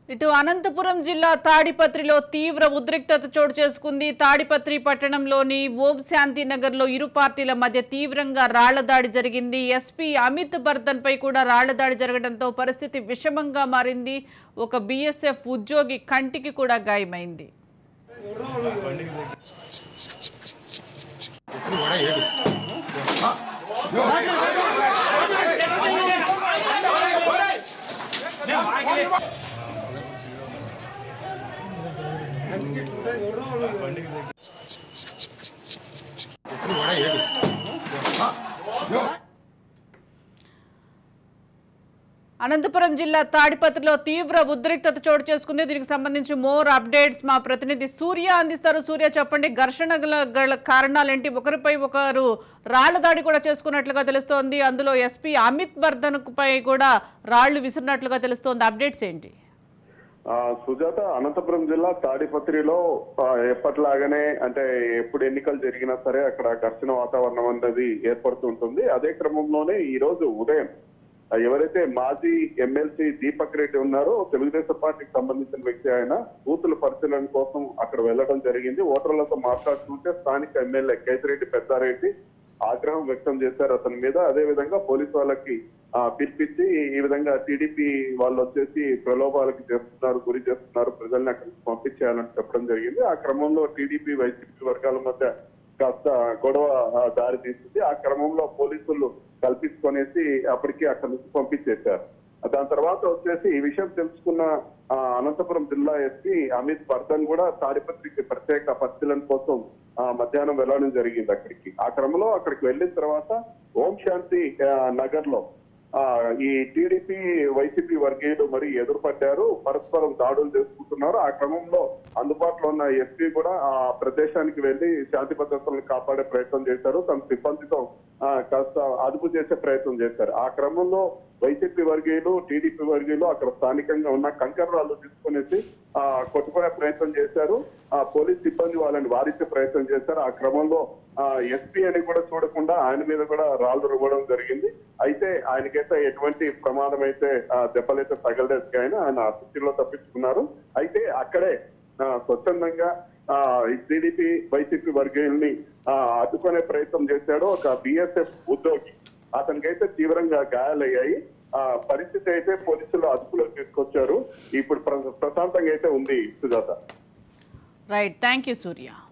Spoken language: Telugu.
ఇటు అనంతపురం జిల్లా తాడిపత్రిలో తీవ్ర ఉద్రిక్తత చోటు చేసుకుంది తాడిపత్రి పట్టణంలోని ఓం శాంతి నగర్లో ఇరు పార్టీల మధ్య తీవ్రంగా రాళ్ల దాడి జరిగింది ఎస్పీ అమిత్ బర్ధన్ పై కూడా రాళ్ల దాడి జరగడంతో పరిస్థితి విషమంగా మారింది ఒక బీఎస్ఎఫ్ ఉద్యోగి కంటికి కూడా గాయమైంది అనంతపురం జిల్లా తాడిపత్రిలో తీవ్ర ఉద్రిక్తత చోటు చేసుకుంది దీనికి సంబంధించి మోర్ అప్డేట్స్ మా ప్రతినిధి సూర్య అందిస్తారు సూర్య చెప్పండి ఘర్షణ గల- గల కారణాలేంటి ఒకరిపై ఒకరు రాళ్ల దాడి కూడా చేసుకున్నట్లుగా తెలుస్తోంది అందులో ఎస్పీ అమిత్ బర్ధన్ పై కూడా రాళ్లు విసిరినట్లుగా తెలుస్తోంది అప్డేట్స్ ఏంటి ఆ, సుజాత అనంతపురం జిల్లా తాడిపత్రిలో ఆ, ఎప్పటిలాగానే అంటే ఎప్పుడు ఎన్నికలు జరిగినా సరే అక్కడ ఘర్షణ వాతావరణం అనేది ఏర్పడుతుంటుంది అదే క్రమంలోనే ఈ రోజు ఉదయం ఆ, ఎవరైతే మాజీ ఎమ్మెల్సీ దీపక్ రెడ్డి ఉన్నారో తెలుగుదేశం పార్టీకి సంబంధించిన వ్యక్తి ఆయన బూతుల పరిశీలన కోసం అక్కడ వెళ్ళడం జరిగింది ఓటర్లతో మాట్లాడుతుంటే స్థానిక ఎమ్మెల్యే కేతిరెడ్డి పెద్దారెడ్డి ఆగ్రహం వ్యక్తం చేశారు అతని మీద అదే విధంగా పోలీసు వాళ్ళకి ఆ, పిలిపించి ఈ విధంగా టీడీపీ వాళ్ళు వచ్చేసి ప్రలోభాలకి చేస్తున్నారు గురి చేస్తున్నారు ప్రజల్ని అక్కడికి పంపించేయాలని చెప్పడం జరిగింది ఆ క్రమంలో టీడీపీ వైసీపీ వర్గాల మధ్య కాస్త గొడవ ఆ, దారి తీస్తుంది ఆ క్రమంలో పోలీసులు కల్పించుకొనేసి అప్పటికి అక్కడి నుంచి పంపించేశారు దాని తర్వాత వచ్చేసి ఈ విషయం తెలుసుకున్న ఆ, అనంతపురం జిల్లా ఎస్పీ అమిత్ బర్ధన్ కూడా తాడిపత్రికి ప్రత్యేక పరిశీలన కోసం ఆ, మధ్యాహ్నం వెళ్ళడం జరిగింది అక్కడికి ఆ క్రమంలో అక్కడికి వెళ్ళిన తర్వాత ఓం శాంతి ఆ, నగర్ లో ఆ, ఈ టీడీపీ వైసీపీ వర్గీయులు మరి ఎదురుపడ్డారు పరస్పరం దాడులు చేసుకుంటున్నారు ఆ క్రమంలో అందుబాటులో ఉన్న ఎస్పీ కూడా ఆ ప్రదేశానికి వెళ్లి శాంతి భద్రతలను కాపాడే ప్రయత్నం చేశారు తమ సిబ్బందితో ఆ, కాస్త అదుపు చేసే ప్రయత్నం చేశారు ఆ క్రమంలో వైసీపీ వర్గీయులు టీడీపీ వర్గీయులు అక్కడ స్థానికంగా ఉన్న కంకర రాళ్ళు తీసుకునేసి ఆ కొట్టుకునే ప్రయత్నం చేశారు ఆ పోలీస్ సిబ్బంది వాళ్ళని వారించే ప్రయత్నం చేశారు ఆ క్రమంలో ఆ ఎస్పీ అని కూడా చూడకుండా ఆయన మీద కూడా రాళ్ళు రువ్వడం జరిగింది అయితే ఆయనకైతే ఎటువంటి ప్రమాదం అయితే ఆ, దెబ్బలైతే తగలలేదు కానీ ఆయన స్థితిలో తప్పించుకున్నారు అయితే అక్కడే ఆ, స్వచ్ఛందంగా ఆ టీడీపీ వైసీపీ వర్గీయుల్ని ఆ, అడ్డుకునే ప్రయత్నం చేశాడు ఒక బిఎస్ఎఫ్ ఉద్యోగి అతనికైతే తీవ్రంగా గాయాలయ్యాయి ఆ పరిస్థితి అయితే పోలీసులు అదుపులోకి తీసుకొచ్చారు ఇప్పుడు ప్ర- ప్రశాంతంగా అయితే ఉంది Sujatha right thank you Surya